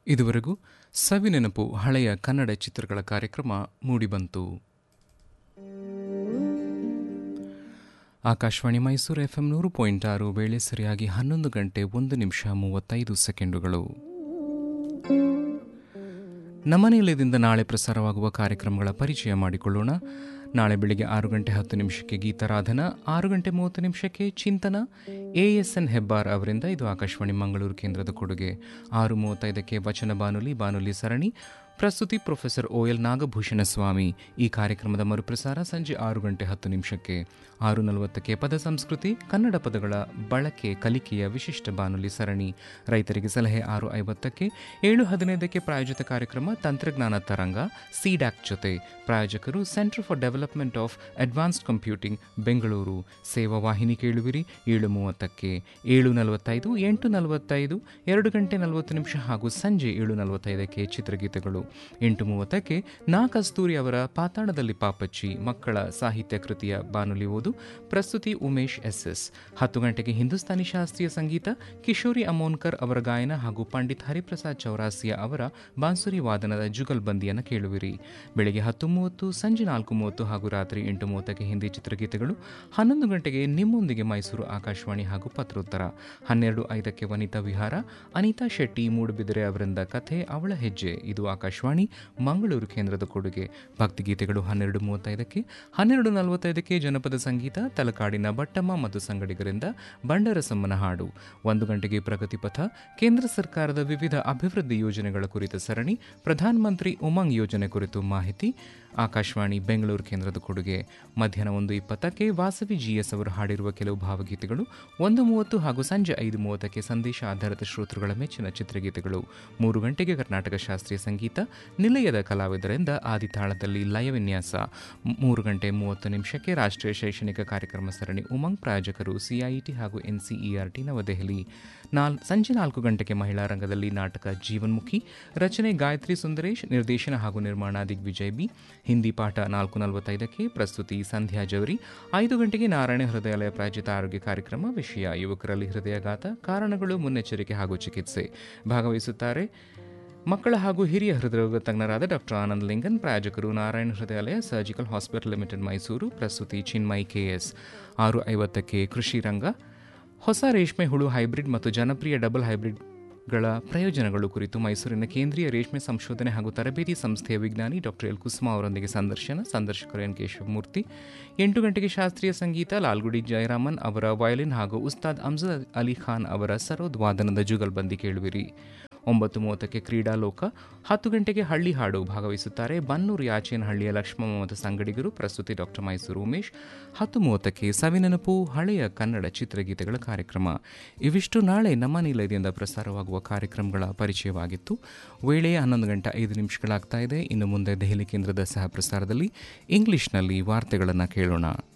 ಇದುವರೆಗೂ ಸವಿನೆನಪು ಹಳೆಯ ಕನ್ನಡ ಚಿತ್ರಗಳ ಕಾರ್ಯಕ್ರಮ ಮೂಡಿಬಂತು ಆಕಾಶವಾಣಿ ಮೈಸೂರು ಎಫ್ಎಂ ನೂರು ಪಾಯಿಂಟ್ ಆರು ವೇಳೆ ಸರಿಯಾಗಿ ಹನ್ನೊಂದು ಗಂಟೆ ಒಂದು ನಿಮಿಷ ಮೂವತ್ತೈದು ಸೆಕೆಂಡುಗಳು ನಮ್ಮ ನಿಲಯದಿಂದ ನಾಳೆ ಪ್ರಸಾರವಾಗುವ ಕಾರ್ಯಕ್ರಮಗಳ ಪರಿಚಯ ಮಾಡಿಕೊಳ್ಳೋಣ ನಾಳೆ ಬೆಳಿಗ್ಗೆ ಆರು ಗಂಟೆ ಹತ್ತು ನಿಮಿಷಕ್ಕೆ ಗೀತಾರಾಧನ ಆರು ಗಂಟೆ ಮೂವತ್ತು ನಿಮಿಷಕ್ಕೆ ಚಿಂತನ ಎ ಎಸ್ ಎನ್ ಹೆಬ್ಬಾರ್ ಅವರಿಂದ ಇದು ಆಕಾಶವಾಣಿ ಮಂಗಳೂರು ಕೇಂದ್ರದ ಕೊಡುಗೆ ಆರು ಮೂವತ್ತೈದಕ್ಕೆ ವಚನ ಬಾನುಲಿ ಬಾನುಲಿ ಸರಣಿ ಪ್ರಸ್ತುತಿ professor O L Nagabhushana Swami ಈ ಕಾರ್ಯಕ್ರಮದ ಮರುಪ್ರಸಾರ ಸಂಜೆ ಆರು ಗಂಟೆ ಹತ್ತು ನಿಮಿಷಕ್ಕೆ ಆರು ನಲವತ್ತಕ್ಕೆ ಪದ ಸಂಸ್ಕೃತಿ ಕನ್ನಡ ಪದಗಳ ಬಳಕೆ ಕಲಿಕೆಯ ವಿಶಿಷ್ಟ ಬಾನುಲಿ ಸರಣಿ ರೈತರಿಗೆ ಸಲಹೆ ಆರು ಐವತ್ತಕ್ಕೆ ಏಳು ಹದಿನೈದಕ್ಕೆ ಪ್ರಾಯೋಜಿತ ಕಾರ್ಯಕ್ರಮ ತಂತ್ರಜ್ಞಾನ ತರಂಗ ಸಿಡ್ಯಾಕ್ ಜೊತೆ ಪ್ರಾಯೋಜಕರು centre for development of advanced computing Bengaluru ಸೇವಾ ವಾಹಿನಿ ಕೇಳುವಿರಿ ಏಳು ಮೂವತ್ತಕ್ಕೆ ಏಳು ನಲವತ್ತೈದು ಎಂಟು ನಲವತ್ತೈದು ಎರಡು ಗಂಟೆ ನಲವತ್ತು ನಿಮಿಷ ಹಾಗೂ ಸಂಜೆ ಏಳು ನಲವತ್ತೈದಕ್ಕೆ ಚಿತ್ರಗೀತೆಗಳು ಎಂಟು ಮೂವತ್ತಕ್ಕೆ ನಾ ಕಸ್ತೂರಿ ಅವರ ಪಾತಾಳದಲ್ಲಿ ಪಾಪಚ್ಚಿ ಮಕ್ಕಳ ಸಾಹಿತ್ಯ ಕೃತಿಯ ಬಾನುಲಿ ಓದು ಪ್ರಸ್ತುತಿ ಉಮೇಶ್ ಎಸ್ ಎಸ್ ಹತ್ತು ಗಂಟೆಗೆ ಹಿಂದೂಸ್ತಾನಿ ಶಾಸ್ತ್ರೀಯ ಸಂಗೀತ ಕಿಶೋರಿ ಅಮೋನ್ಕರ್ ಅವರ ಗಾಯನ ಹಾಗೂ ಪಂಡಿತ್ ಹರಿಪ್ರಸಾದ್ ಚೌರಾಸಿಯಾ ಅವರ ಬಾನ್ಸುರಿ ವಾದನದ ಜುಗಲ್ಬಂದಿಯನ್ನು ಕೇಳುವಿರಿ ಬೆಳಗ್ಗೆ ಹತ್ತು ಮೂವತ್ತು ಸಂಜೆ ನಾಲ್ಕು ಮೂವತ್ತು ಹಾಗೂ ರಾತ್ರಿ ಎಂಟು ಮೂವತ್ತಕ್ಕೆ ಹಿಂದಿ ಚಿತ್ರಗೀತೆಗಳು ಹನ್ನೊಂದು ಗಂಟೆಗೆ ನಿಮ್ಮೊಂದಿಗೆ ಮೈಸೂರು ಆಕಾಶವಾಣಿ ಹಾಗೂ ಪತ್ರೋತ್ತರ ಹನ್ನೆರಡು ಐದಕ್ಕೆ ವನಿತಾ ವಿಹಾರ ಅನಿತಾ ಶೆಟ್ಟಿ ಮೂಡುಬಿದಿರೆ ಅವರಿಂದ ಕಥೆ ಅವಳ ಹೆಜ್ಜೆ ಇದು ಆಕಾಶವಾಣಿ ಮಂಗಳೂರು ಕೇಂದ್ರದ ಕೊಡುಗೆ ಭಕ್ತಿಗೀತೆಗಳು ಹನ್ನೆರಡು ಮೂವತ್ತೈದಕ್ಕೆ ಹನ್ನೆರಡು ನಲವತ್ತೈದಕ್ಕೆ ಜನಪದ ಸಂಗೀತ ತಲಕಾಡಿನ ಬಟ್ಟಮ್ಮ ಮತ್ತು ಸಂಗಡಿಗರಿಂದ ಬಂಡರಸಮ್ಮನ ಹಾಡು ಒಂದು ಗಂಟೆಗೆ ಪ್ರಗತಿ ಪಥ ಕೇಂದ್ರ ಸರ್ಕಾರದ ವಿವಿಧ ಅಭಿವೃದ್ಧಿ ಯೋಜನೆಗಳ ಕುರಿತ ಸರಣಿ ಪ್ರಧಾನಮಂತ್ರಿ ಉಮಂಗ್ ಯೋಜನೆ ಕುರಿತು ಮಾಹಿತಿ ಆಕಾಶವಾಣಿ ಬೆಂಗಳೂರು ಕೇಂದ್ರದ ಕೊಡುಗೆ ಮಧ್ಯಾಹ್ನ ಒಂದು ಇಪ್ಪತ್ತಕ್ಕೆ ವಾಸವಿ ಜಿಎಸ್ ಅವರು ಹಾಡಿರುವ ಕೆಲವು ಭಾವಗೀತೆಗಳು ಒಂದು ಮೂವತ್ತು ಹಾಗೂ ಸಂಜೆ ಐದು ಮೂವತ್ತಕ್ಕೆ ಸಂದೇಶ ಆಧಾರಿತ ಶ್ರೋತೃಗಳ ಮೆಚ್ಚಿನ ಚಿತ್ರಗೀತೆಗಳು ಮೂರು ಗಂಟೆಗೆ ಕರ್ನಾಟಕ ಶಾಸ್ತ್ರೀಯ ಸಂಗೀತ ನಿಲಯದ ಕಲಾವಿದರಿಂದ ಆದಿತಾಳದಲ್ಲಿ ಲಯ ವಿನ್ಯಾಸ ಮೂರು ಗಂಟೆ ಮೂವತ್ತು ನಿಮಿಷಕ್ಕೆ ರಾಷ್ಟ್ರೀಯ ಶೈಕ್ಷಣಿಕ ಕಾರ್ಯಕ್ರಮ ಸರಣಿ ಉಮಂಗ್ ಪ್ರಾಯೋಜಕರು ಸಿಐಟಿ ಹಾಗೂ ಎನ್ಸಿಇಆರ್ಟಿ ನವದೆಹಲಿ ನಾಲ್ ಸಂಜೆ ನಾಲ್ಕು ಗಂಟೆಗೆ ಮಹಿಳಾ ರಂಗದಲ್ಲಿ ನಾಟಕ ಜೀವನ್ಮುಖಿ ರಚನೆ ಗಾಯತ್ರಿ ಸುಂದರೇಶ್ ನಿರ್ದೇಶನ ಹಾಗೂ ನಿರ್ಮಾಣ ದಿಗ್ವಿಜಯ್ ಬಿ ಹಿಂದಿ ಪಾಠ ನಾಲ್ಕು ನಲವತ್ತೈದಕ್ಕೆ ಪ್ರಸ್ತುತಿ ಸಂಧ್ಯಾ ಜವರಿ ಐದು ಗಂಟೆಗೆ ನಾರಾಯಣ ಹೃದಯಾಲಯ ಪ್ರಾಯೋಜಿತ ಆರೋಗ್ಯ ಕಾರ್ಯಕ್ರಮ ವಿಷಯ ಯುವಕರಲ್ಲಿ ಹೃದಯಾಘಾತ ಕಾರಣಗಳು ಮುನ್ನೆಚ್ಚರಿಕೆ ಹಾಗೂ ಚಿಕಿತ್ಸೆ ಭಾಗವಹಿಸುತ್ತಾರೆ ಮಕ್ಕಳ ಹಾಗೂ ಹಿರಿಯ ಹೃದಯರೋಗ ತಜ್ಞರಾದ ಡಾಕ್ಟರ್ ಆನಂದ್ ಲಿಂಗನ್ ಪ್ರಾಯೋಜಕರು Narayana Hrudayalaya surgical hospital limited Mysuru ಪ್ರಸ್ತುತಿ ಚಿನ್ಮಯ್ ಕೆಎಸ್ ಆರು ಐವತ್ತಕ್ಕೆ ಕೃಷಿ ರಂಗ ಹೊಸ ರೇಷ್ಮೆ ಹುಳು ಹೈಬ್ರಿಡ್ ಮತ್ತು ಜನಪ್ರಿಯ ಡಬಲ್ ಹೈಬ್ರಿಡ್ ಗಳ ಪ್ರಯೋಜನಗಳು ಕುರಿತು ಮೈಸೂರಿನ ಕೇಂದ್ರೀಯ ರೇಷ್ಮೆ ಸಂಶೋಧನೆ ಹಾಗೂ ತರಬೇತಿ ಸಂಸ್ಥೆಯ ವಿಜ್ಞಾನಿ ಡಾಕ್ಟರ್ ಎಲ್ ಕುಸುಮಾ ಅವರೊಂದಿಗೆ ಸಂದರ್ಶನ ಸಂದರ್ಶಕರು ಎನ್ ಕೇಶವಮೂರ್ತಿ ಎಂಟು ಗಂಟೆಗೆ ಶಾಸ್ತ್ರೀಯ ಸಂಗೀತ ಲಾಲ್ಗುಡಿ ಜಯರಾಮನ್ ಅವರ ವಯಲಿನ್ ಹಾಗೂ ಉಸ್ತಾದ್ ಅಮ್ಜದ್ ಅಲಿ ಖಾನ್ ಅವರ ಸರೋದ್ ವಾದನದ ಜುಗಲ್ಬಂದಿ ಕೇಳುವಿರಿ ಒಂಬತ್ತು ಮೂವತ್ತಕ್ಕೆ ಕ್ರೀಡಾಲೋಕ ಹತ್ತು ಗಂಟೆಗೆ ಹಳ್ಳಿ ಹಾಡು ಭಾಗವಹಿಸುತ್ತಾರೆ ಬನ್ನೂರು ಯಾಚೇನಹಳ್ಳಿಯ ಲಕ್ಷ್ಮಮ್ಮ ಮತ್ತು ಸಂಗಡಿಗರು ಪ್ರಸ್ತುತಿ ಡಾಕ್ಟರ್ ಮೈಸೂರು ಉಮೇಶ್ ಹತ್ತು ಮೂವತ್ತಕ್ಕೆ ಸವಿನೆನಪು ಹಳೆಯ ಕನ್ನಡ ಚಿತ್ರಗೀತೆಗಳ ಕಾರ್ಯಕ್ರಮ ಇವಿಷ್ಟು ನಾಳೆ ನಮ್ಮ ನಿಲಯದಿಂದ ಪ್ರಸಾರವಾಗುವ ಕಾರ್ಯಕ್ರಮಗಳ ಪರಿಚಯವಾಗಿತ್ತು ವೇಳೆ ಹನ್ನೊಂದು ಗಂಟೆ ಐದು ನಿಮಿಷಗಳಾಗ್ತಾ ಇದೆ ಇನ್ನು ಮುಂದೆ ದೆಹಲಿ ಕೇಂದ್ರದ ಸಹ ಪ್ರಸಾರದಲ್ಲಿ ಇಂಗ್ಲಿಷ್ನಲ್ಲಿ ವಾರ್ತೆಗಳನ್ನು ಕೇಳೋಣ